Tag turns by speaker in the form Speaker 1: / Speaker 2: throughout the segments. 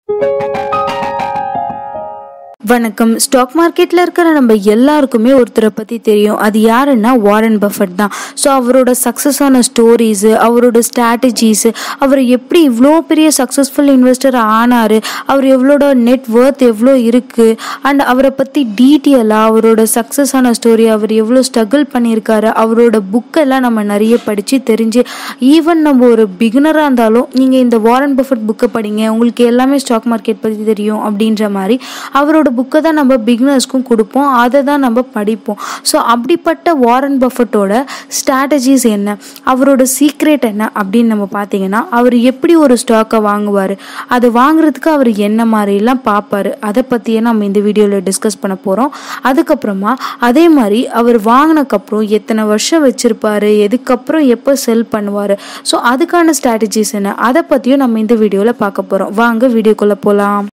Speaker 1: வணக்கம் ஸ்டாக் மார்க்கெட்ல இருக்கிற நம்ம எல்லாருக்குமே ஒருத்தரை பத்தி தெரியும் அது யாருன்னா வாரன் பஃபட் தான் ஸோ அவரோட சக்ஸஸான ஸ்டோரிஸ் அவரோட ஸ்ட்ராட்டஜிஸ் அவர் எப்படி இவ்வளோ பெரிய சக்ஸஸ்ஃபுல் இன்வெஸ்டர் ஆனாரு அவர் எவ்வளோட நெட் ஒர்த் எவ்வளோ இருக்கு அண்ட் அவரை பத்தி டீட்டெயிலாக அவரோட சக்ஸஸான ஸ்டோரி அவர் எவ்வளோ ஸ்ட்ரகிள் பண்ணியிருக்காரு அவரோட புக்கெல்லாம் நம்ம நிறைய படித்து தெரிஞ்சு ஈவன் நம்ம ஒரு பிகினராக இருந்தாலும் நீங்கள் இந்த வாரன் பஃபட் புக்கை படிங்க உங்களுக்கு எல்லாமே ஸ்டாக் மார்க்கெட் பற்றி தெரியும் அப்படின்ற மாதிரி அவரோட புக்கை தான் நம்ம பிகினர்ஸ்க்கும் கொடுப்போம் அதை தான் நம்ம படிப்போம் ஸோ அப்படிப்பட்ட வாரன் பஃபட்டோட ஸ்ட்ராட்டஜிஸ் என்ன அவரோட சீக்ரெட் என்ன அப்படின்னு நம்ம பார்த்தீங்கன்னா அவர் எப்படி ஒரு ஸ்டாக்கை வாங்குவார் அது வாங்குறதுக்கு அவர் என்ன மாதிரிலாம் பார்ப்பாரு அதை பற்றியே நம்ம இந்த வீடியோவில் டிஸ்கஸ் பண்ண போகிறோம் அதுக்கப்புறமா அதே மாதிரி அவர் வாங்கினக்கப்புறம் எத்தனை வருஷம் வச்சுருப்பாரு எதுக்கப்புறம் எப்போ செல் பண்ணுவார் ஸோ அதுக்கான ஸ்ட்ராட்டஜிஸ் என்ன அதை பற்றியும் நம்ம இந்த வீடியோவில் பார்க்க போகிறோம் வாங்க வீடியோக்குள்ளே போகலாம்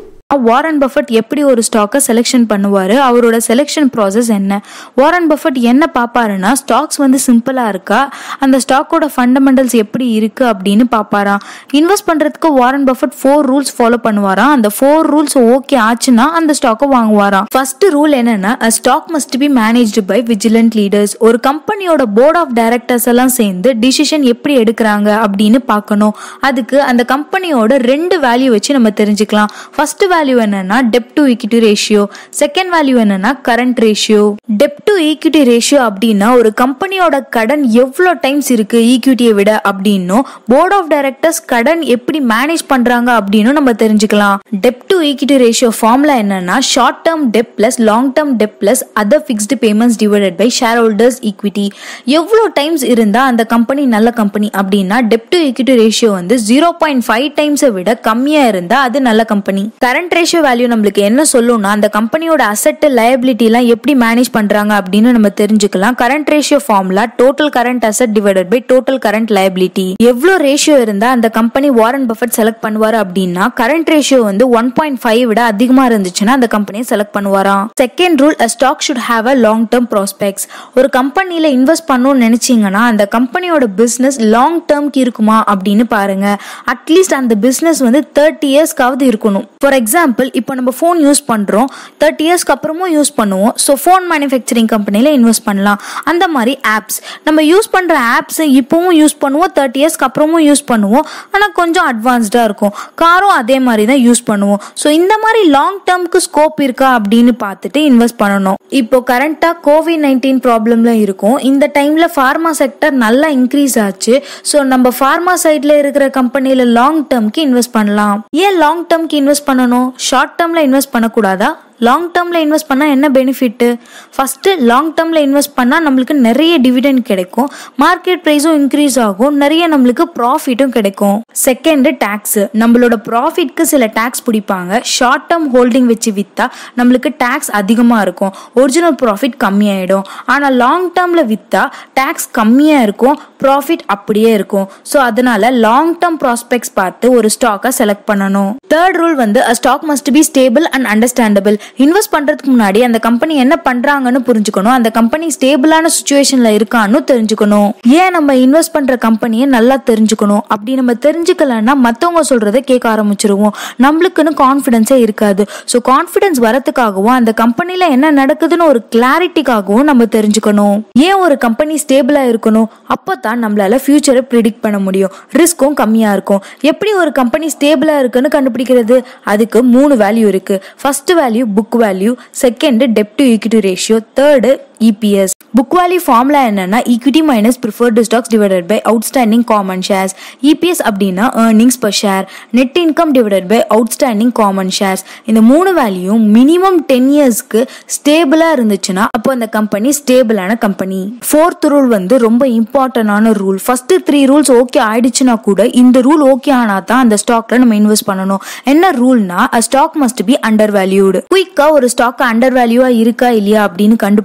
Speaker 1: வாரன் பஃபட் எப்படி ஒரு ஸ்டாக்கை செலெக்ஷன் பண்ணுவார் அவரோட செலெக்ஷன் ப்ராசஸ் என்ன வாரன் பஃபட் என்ன பார்ப்பாருன்னா ஸ்டாக்ஸ் வந்து சிம்பிளாக இருக்கா அந்த ஸ்டாக்கோட ஃபண்டமெண்டல்ஸ் எப்படி இருக்குது அப்படின்னு பார்ப்பாராம் இன்வெஸ்ட் பண்ணுறதுக்கு Warren Buffett four rules follow பண்ணுவாராம் அந்த ஃபோர் ரூல்ஸ் ஓகே ஆச்சுன்னா அந்த ஸ்டாக்கை வாங்குவாராம் ஃபர்ஸ்ட் ரூல் என்னன்னா stock must be managed by vigilant leaders ஒரு கம்பெனியோட போர்ட் ஆஃப் டைரக்டர்ஸ் எல்லாம் சேர்ந்து டிசிஷன் எப்படி எடுக்கிறாங்க அப்படின்னு பார்க்கணும் அதுக்கு அந்த கம்பெனியோட ரெண்டு வேல்யூ வச்சு நம்ம தெரிஞ்சுக்கலாம் ஃபர்ஸ்ட் வேல்யூ என்னன்னா debt to equity ratio second value என்னன்னா current ratio debt to equity ratio அப்படின்னா ஒரு கம்பெனியோட கடன் எவ்வளோ டைம்ஸ் இருக்கு ஈக்விட்டியை விட அப்படின்னும் போர்ட் ஆஃப் டைரக்டர்ஸ் கடன் எப்படி மேனேஜ் பண்றாங்க அப்படின்னு நம்ம தெரிஞ்சுக்கலாம் debt to equity ratio formula என்னன்னா short term debt plus long term debt plus other fixed payments divided by shareholders equity எவ்வளோ டைம்ஸ் இருந்தா அந்த கம்பெனி நல்ல கம்பெனி அப்படின்னா டெப் டு ஈக்விட்டி ரேஷியோ வந்து ஜீரோ பாயிண்ட் ஃபைவ் டைம்ஸை விட கம்மியா இருந்தா அது நல்ல கம்பெனி கரண்ட் ரேஷியோ வேல்யூ நம்மளுக்கு என்ன சொல்லும்னா அந்த கம்பெனியோட அசெட் லயபிலிட்டி எல்லாம் எப்படி மேனேஜ் பண்றாங்க அப்படின்னு நம்ம தெரிஞ்சுக்கலாம் current ratio formula total current asset divided by total current liability எவ்வளோ ரேஷியோ இருந்தா அந்த கம்பெனி வாரன் பஃபட் செலக்ட் பண்ணுவாரு அப்படின்னா கரண்ட் ரேஷியோ வந்து ஒன் பாயிண்ட் ஃபைவ் விட அதிகமா இருந்துச்சுன்னா அந்த கம்பெனியை செலக்ட் பண்ணுவாராம் second rule a stock should have a long term prospects ஒரு கம்பெனில இன்வெஸ்ட் பண்ணணும்னு நினைச்சீங்கன்னா அந்த கம்பெனியோட பிசினஸ் லாங் டேர்ம்க்கு இருக்குமா அப்படின்னு பாருங்க அட்லீஸ்ட் அந்த பிசினஸ் வந்து தேர்ட்டி இயர்ஸ்க்காவது இருக்கணும் ஃபார் எக்ஸாம்பிள் இப்போ நம்ம ஃபோன் யூஸ் பண்ணுறோம் தேர்ட்டி இயர்ஸ்க்கு அப்புறமும் யூஸ் பண்ணுவோம் ஸோ ஃபோன் மேனுஃபேக்சரிங் கம்பெனியில் இன்வெஸ்ட் பண்ணலாம் அந்த மாதிரி ஆப்ஸ் நம்ம யூஸ் பண்ணுற ஆப்ஸை இப்போவும் யூஸ் பண்ணுவோம் தேர்ட்டி இயர்ஸ்க்கு அப்புறமும் யூஸ் பண்ணுவோம் ஆனால் கொஞ்சம் அட்வான்ஸ்டாக இருக்கும் காரும் அதே மாதிரி தான் யூஸ் பண்ணுவோம் ஸோ இந்த மாதிரி லாங் டேர்ம்க்கு ஸ்கோப் இருக்கா அப்படின்னு பார்த்துட்டு இன்வெஸ்ட் பண்ணணும் இப்போ கரண்ட்டாக கோவிட் நைன்டீன் ப்ராப்ளம்ல இருக்கும் இந்த டைமில் ஃபார்மா செக்டர் நல்லா இன்க்ரீஸ் ஆச்சு ஸோ நம்ம ஃபார்மா சைடில் இருக்கிற கம்பெனியில் லாங் டேர்ம்க்கு இன்வெஸ்ட் பண்ணலாம் ஏன் லாங் டேர்ம்க்கு இன்வெஸ்ட் பண்ணணும் ஷார்ட் டேர்மில் இன்வெஸ்ட் பண்ணக்கூடாதா லாங் டேர்மில் இன்வெஸ்ட் பண்ணால் என்ன பெனிஃபிட்டு ஃபஸ்ட்டு லாங் டேர்மில் இன்வெஸ்ட் பண்ணால் நம்மளுக்கு நிறைய டிவிடெண்ட் கிடைக்கும் மார்க்கெட் ப்ரைஸும் இன்க்ரீஸ் ஆகும் நிறைய நம்மளுக்கு ப்ராஃபிட்டும் கிடைக்கும் செகண்டு டேக்ஸு நம்மளோட ப்ராஃபிட்க்கு சில டேக்ஸ் பிடிப்பாங்க ஷார்ட் டேர்ம் ஹோல்டிங் வச்சு விற்றா நம்மளுக்கு டேக்ஸ் அதிகமாக இருக்கும் ஒரிஜினல் ப்ராஃபிட் கம்மியாயிடும் ஆனால் லாங் டேர்மில் விற்றா டேக்ஸ் கம்மியாக இருக்கும் ப்ராஃபிட் அப்படியே இருக்கும் ஸோ அதனால லாங் டேர்ம் ப்ராஸ்பெக்ட்ஸ் பார்த்து ஒரு ஸ்டாக்கை செலக்ட் பண்ணணும் தேர்ட் ரூல் வந்து a stock must be stable and understandable invest பண்றதுக்கு முன்னாடி அந்த கம்பெனி என்ன பண்றாங்கன்னு புரிஞ்சுக்கணும் அந்த கம்பெனி ஸ்டேபிளான சுச்சுவேஷன்ல இருக்கான்னு தெரிஞ்சுக்கணும் ஏன் நம்ம இன்வெஸ்ட் பண்ற கம்பெனியை நல்லா தெரிஞ்சுக்கணும் அப்படி நம்ம தெரிஞ்சுக்கலன்னா மத்தவங்க சொல்றதை கேட்க ஆரம்பிச்சிருவோம் நம்மளுக்குன்னு கான்ஃபிடன்ஸே இருக்காது ஸோ கான்ஃபிடன்ஸ் வரதுக்காகவும் அந்த கம்பெனில என்ன நடக்குதுன்னு ஒரு கிளாரிட்டிக்காகவும் நம்ம தெரிஞ்சுக்கணும் ஏன் ஒரு கம்பெனி ஸ்டேபிளா இருக்கணும் அப்பதான் நம்மளால ஃபியூச்சரை ப்ரிடிக்ட் பண்ண முடியும் ரிஸ்க்கும் கம்மியா இருக்கும் எப்படி ஒரு கம்பெனி ஸ்டேபிளா இருக்குன்னு கண்டுபிடிக்கிறது அதுக்கு மூணு வேல்யூ இருக்கு first value book value second debt to equity ratio third EPS book value formula என்னன்னா equity minus preferred stocks divided by outstanding common shares EPS அப்படின்னா earnings per share net income divided by outstanding common shares இந்த மூணு வேல்யூயும் minimum ten இயர்ஸ்க்கு ஸ்டேபிளாக இருந்துச்சுன்னா அப்போ அந்த company ஸ்டேபிளான கம்பெனி ஃபோர்த் ரூல் வந்து ரொம்ப இம்பார்ட்டன்டான rule first three rules okay ஆயிடுச்சுன்னா கூட இந்த ரூல் ஓகே ஆனால் தான் அந்த ஸ்டாக்ல நம்ம இன்வெஸ்ட் பண்ணணும் என்ன ரூல்னா a stock must be undervalued குயிக்காக ஒரு ஸ்டாக் அண்டர் வேல்யூவா இருக்கா இல்லையா அப்படின்னு கண்டுபிடிக்க ஒரு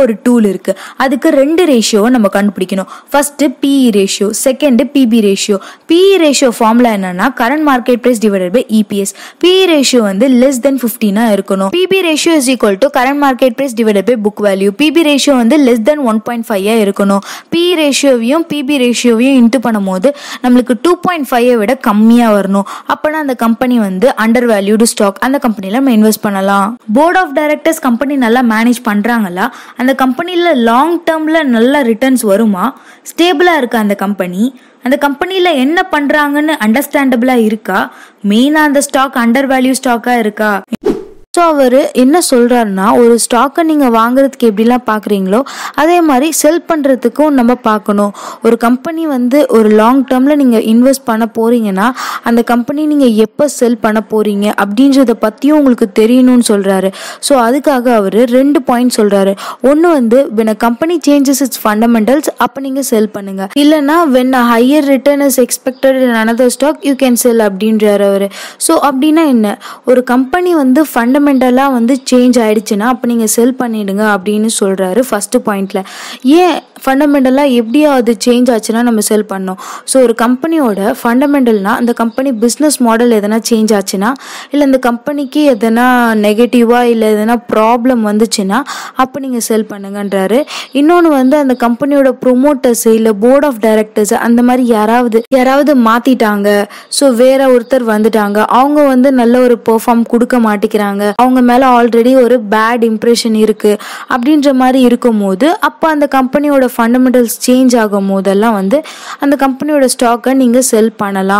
Speaker 1: ஒரு டூல் இருக்கு அதுக்கு ரெண்டு ரேஷியோவை நம்ம கண்டுபிடிக்கணும் first PE ratio second PB ratio PE ratio formula என்னன்னா current market price divided by EPS PE ratio வந்து லெஸ் தென் ஃபிஃப்டினா இருக்கணும் PB ratio is equal to current market price divided by book value PB ratio வந்து less than one point five இருக்கணும் PE ரேஷியோவையும் PB ரேஷியோவையும் into பண்ணும்போது நம்மளுக்கு two point five விட கம்மியாக வரணும் அப்போனா அந்த கம்பெனி வந்து அண்டர் வேல்யூடு ஸ்டாக் அந்த கம்பெனியில் நம்ம இன்வெஸ்ட் பண்ணலாம் போர்ட் ஆஃப் டைரக்டர்ஸ் கம்பெனி நல்லா மேனேஜ் பண்ணுறாங்களா அந்த கம்பெனியில் லாங் டேர்மில் நல்ல ரிட்டர்ன்ஸ் வருமா ஸ்டேபிளாக இருக்கா அந்த கம்பெனி அந்த கம்பெனியில் என்ன பண்ணுறாங்கன்னு அண்டர்ஸ்டாண்டபிளாக இருக்கா மெயினாக அந்த ஸ்டாக் அண்டர் வேல்யூ ஸ்டாக்காக இருக்கா ஸோ அவர் என்ன சொல்கிறாருன்னா ஒரு ஸ்டாக்கை நீங்கள் வாங்குறதுக்கு எப்படிலாம் பார்க்குறீங்களோ அதே மாதிரி செல் பண்ணுறதுக்கும் நம்ம பார்க்கணும் ஒரு கம்பெனி வந்து ஒரு லாங் டேர்மில் நீங்கள் இன்வெஸ்ட் பண்ண போகிறீங்கன்னா அந்த கம்பெனி நீங்கள் எப்போ செல் பண்ண போகிறீங்க அப்படின்றத பற்றியும் உங்களுக்கு தெரியணும்னு சொல்கிறாரு ஸோ அதுக்காக அவர் ரெண்டு பாயிண்ட் சொல்கிறாரு ஒன்று வந்து when a company changes its fundamentals அப்போ நீங்கள் செல் பண்ணுங்கள் இல்லைன்னா when a higher return is expected in another stock you can sell அப்படின்றாரு அவர் ஸோ அப்படின்னா என்ன ஒரு கம்பெனி வந்து ஃபண்டமெண்டல் ஃபண்டமெண்டலாக வந்து சேஞ்ச் ஆயிடுச்சுன்னா அப்போ நீங்கள் செல் பண்ணிடுங்க அப்படின்னு சொல்கிறாரு ஃபஸ்ட்டு பாயிண்டில் ஏன் ஃபண்டமெண்டலாக எப்படியா அது சேஞ்ச் ஆச்சுன்னா நம்ம செல் பண்ணோம் ஸோ ஒரு கம்பெனியோட ஃபண்டமெண்டல்னா அந்த கம்பெனி பிஸ்னஸ் மாடல் எதனா சேஞ்ச் ஆச்சுன்னா இல்லை அந்த கம்பெனிக்கு எதனா நெகட்டிவாக இல்லை எதனா ப்ராப்ளம் வந்துச்சுன்னா அப்போ நீங்கள் செல் பண்ணுங்கன்றாரு இன்னொன்று வந்து அந்த கம்பெனியோட ப்ரொமோட்டர்ஸ் இல்லை போர்ட் ஆஃப் டைரக்டர்ஸ் அந்த மாதிரி யாராவது யாராவது மாற்றிட்டாங்க ஸோ வேற ஒருத்தர் வந்துட்டாங்க அவங்க வந்து நல்ல ஒரு பெர்ஃபார்ம் கொடுக்க மாட்டேங்கிறாங்க அவங்க மேலே ஆல்ரெடி ஒரு பேட் இம்ப்ரெஷன் இருக்கு அப்படின்ற மாதிரி இருக்கும்போது அப்போ அந்த கம்பெனியோட ஃபண்டமெண்டல்ஸ் சேஞ்ச் ஆகும் போதெல்லாம் வந்து அந்த கம்பெனியோட ஸ்டாக்கை நீங்கள் செல் பண்ணலாம்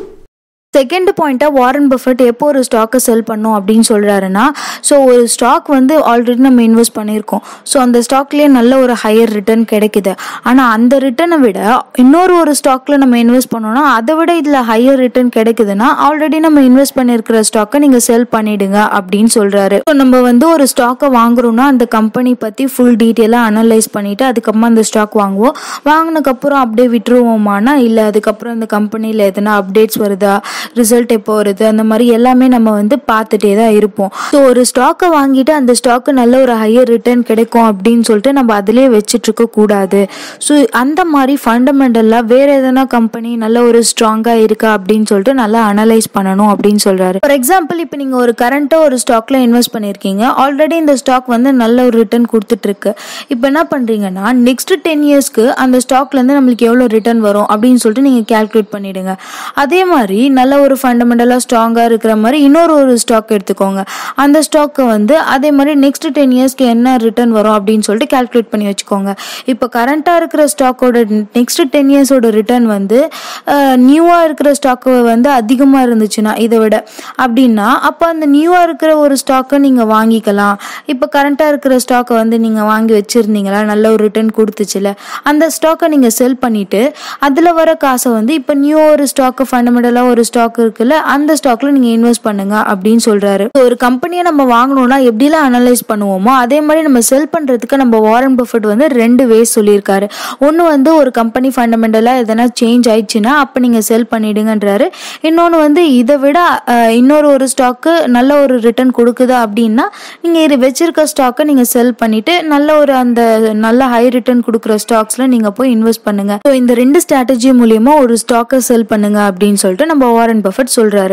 Speaker 1: செகண்ட் பாயிண்ட்டாக வாரன் பஃபட் எப்போ ஒரு ஸ்டாக்கை செல் பண்ணோம் அப்படின்னு சொல்கிறாருன்னா ஸோ ஒரு ஸ்டாக் வந்து ஆல்ரெடி நம்ம இன்வெஸ்ட் பண்ணியிருக்கோம் ஸோ அந்த ஸ்டாக்லேயே நல்ல ஒரு ஹையர் ரிட்டர்ன் கிடைக்குது ஆனால் அந்த ரிட்டர்னை விட இன்னொரு ஒரு ஸ்டாக்கில் நம்ம இன்வெஸ்ட் பண்ணோம்னா அதை விட இதில் ஹையர் ரிட்டர்ன் கிடைக்குதுன்னா ஆல்ரெடி நம்ம இன்வெஸ்ட் பண்ணியிருக்கிற ஸ்டாக்கை நீங்கள் செல் பண்ணிடுங்க அப்படின்னு சொல்கிறாரு ஸோ நம்ம வந்து ஒரு ஸ்டாக்கை வாங்குறோம்னா அந்த கம்பெனி பற்றி ஃபுல் டீட்டெயிலாக அனலைஸ் பண்ணிவிட்டு அதுக்கப்புறமா அந்த ஸ்டாக் வாங்குவோம் வாங்கினதுக்கப்புறம் அப்படியே விட்டுருவோமானா இல்லை அதுக்கப்புறம் அந்த கம்பெனியில் எதனா அப்டேட்ஸ் வருதா ரிசல்ட் எப்போ வருது அந்த மாதிரி எல்லாமே நம்ம வந்து பார்த்துட்டே தான் இருப்போம் ஸோ ஒரு ஸ்டாக்கை வாங்கிட்டு அந்த ஸ்டாக்கு நல்ல ஒரு ஹையர் ரிட்டர்ன் கிடைக்கும் அப்படின்னு சொல்லிட்டு நம்ம அதிலே வச்சுட்டு இருக்க கூடாது ஸோ அந்த மாதிரி ஃபண்டமெண்டலாக வேற எதனா கம்பெனி நல்ல ஒரு ஸ்ட்ராங்காக இருக்கா அப்படின்னு சொல்லிட்டு நல்லா அனலைஸ் பண்ணணும் அப்படின்னு சொல்றாரு ஃபார் எக்ஸாம்பிள் இப்போ நீங்கள் ஒரு கரண்ட்டாக ஒரு ஸ்டாக்ல இன்வெஸ்ட் பண்ணியிருக்கீங்க ஆல்ரெடி இந்த ஸ்டாக் வந்து நல்ல ஒரு ரிட்டர்ன் கொடுத்துட்டு இருக்கு இப்போ என்ன பண்ணுறீங்கன்னா நெக்ஸ்ட் டென் இயர்ஸ்க்கு அந்த ஸ்டாக்லேருந்து நம்மளுக்கு எவ்வளோ ரிட்டர்ன் வரும் அப்படின்னு சொல்லிட்டு நீங்கள் கேல்குலேட் பண்ணிடுங்க அதே மாதிரி நல்ல ஒரு ஃபண்டமெண்டலாக ஸ்ட்ராங்காக இருக்கிற மாதிரி இன்னொரு ஒரு ஸ்டாக் எடுத்துக்கோங்க அந்த ஸ்டாக்கை வந்து அதே மாதிரி நெக்ஸ்ட் டென் இயர்ஸ்க்கு என்ன ரிட்டர்ன் வரும் அப்படின்னு சொல்லிட்டு கேல்குலேட் பண்ணி வச்சுக்கோங்க இப்போ கரண்ட்டாக இருக்கிற ஸ்டாக்கோட நெக்ஸ்ட் டென் இயர்ஸோட ரிட்டர்ன் வந்து நியூவாக இருக்கிற ஸ்டாக்கு வந்து அதிகமாக இருந்துச்சுன்னா இதை விட அப்படின்னா அப்போ அந்த நியூவாக இருக்கிற ஒரு ஸ்டாக்கை நீங்கள் வாங்கிக்கலாம் இப்போ கரண்ட்டாக இருக்கிற ஸ்டாக்கை வந்து நீங்கள் வாங்கி வச்சுருந்தீங்களா நல்ல ஒரு ரிட்டர்ன் கொடுத்துச்சுல அந்த ஸ்டாக்கை நீங்கள் செல் பண்ணிவிட்டு அதில் வர காசை வந்து இப்போ நியூ ஒரு ஸ்டாக்கு ஃபண்டமெண்டலாக ஒரு ஸ்டாக் இருக்குல்ல அந்த ஸ்டாக்ல நீங்கள் இன்வெஸ்ட் பண்ணுங்க அப்படின்னு சொல்கிறாரு ஒரு கம்பெனியை நம்ம வாங்கணும்னா எப்படிலாம் அனலைஸ் பண்ணுவோமோ அதே மாதிரி நம்ம செல் பண்ணுறதுக்கு நம்ம வாரன் பஃபட் வந்து ரெண்டு வேஸ் சொல்லியிருக்காரு ஒன்று வந்து ஒரு கம்பெனி ஃபண்டமெண்டலாக எதனா சேஞ்ச் ஆயிடுச்சுன்னா அப்போ நீங்கள் செல் பண்ணிடுங்கன்றாரு இன்னொன்று வந்து இதை விட அஹ், இன்னொரு ஒரு ஸ்டாக்கு நல்ல ஒரு ரிட்டர்ன் கொடுக்குது அப்படின்னா நீங்கள் இது வச்சிருக்க ஸ்டாக்கை நீங்கள் செல் பண்ணிட்டு நல்ல ஒரு அந்த நல்ல ஹை ரிட்டர்ன் கொடுக்குற ஸ்டாக்ஸ்ல நீங்கள் போய் இன்வெஸ்ட் பண்ணுங்க ஸோ இந்த ரெண்டு ஸ்ட்ராட்டஜி மூலியமா ஒரு ஸ்டாக்கை செல் பண்ணுங்க அப்படின்னு சொல்லிட்டு நம்ம வாரன் பஃபட் சொல்றாரு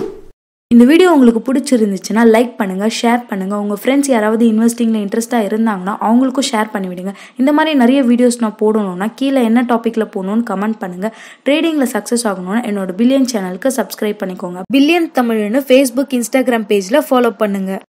Speaker 1: இந்த வீடியோ உங்களுக்கு பிடிச்சிருந்துச்சுன்னா லைக் பண்ணுங்கள் ஷேர் பண்ணுங்கள் உங்கள் ஃப்ரெண்ட்ஸ் யாராவது இன்வெஸ்டிங்கில் இன்ட்ரெஸ்ட்டாக இருந்தாங்கன்னா அவங்களுக்கும் ஷேர் பண்ணிவிடுங்க இந்த மாதிரி நிறைய வீடியோஸ் நான் போடணும்னா கீழே என்ன டாப்பிக்கில் போகணும்னு கமெண்ட் பண்ணுங்கள் ட்ரேடிங்கில் சக்ஸஸ் ஆகணும்னா என்னோட பில்லியன் சேனலுக்கு சப்ஸ்கிரைப் பண்ணிக்கோங்க பில்லியன் தமிழ்னு ஃபேஸ்புக் இன்ஸ்டாகிராம் பேஜில் ஃபாலோ பண்ணுங்கள்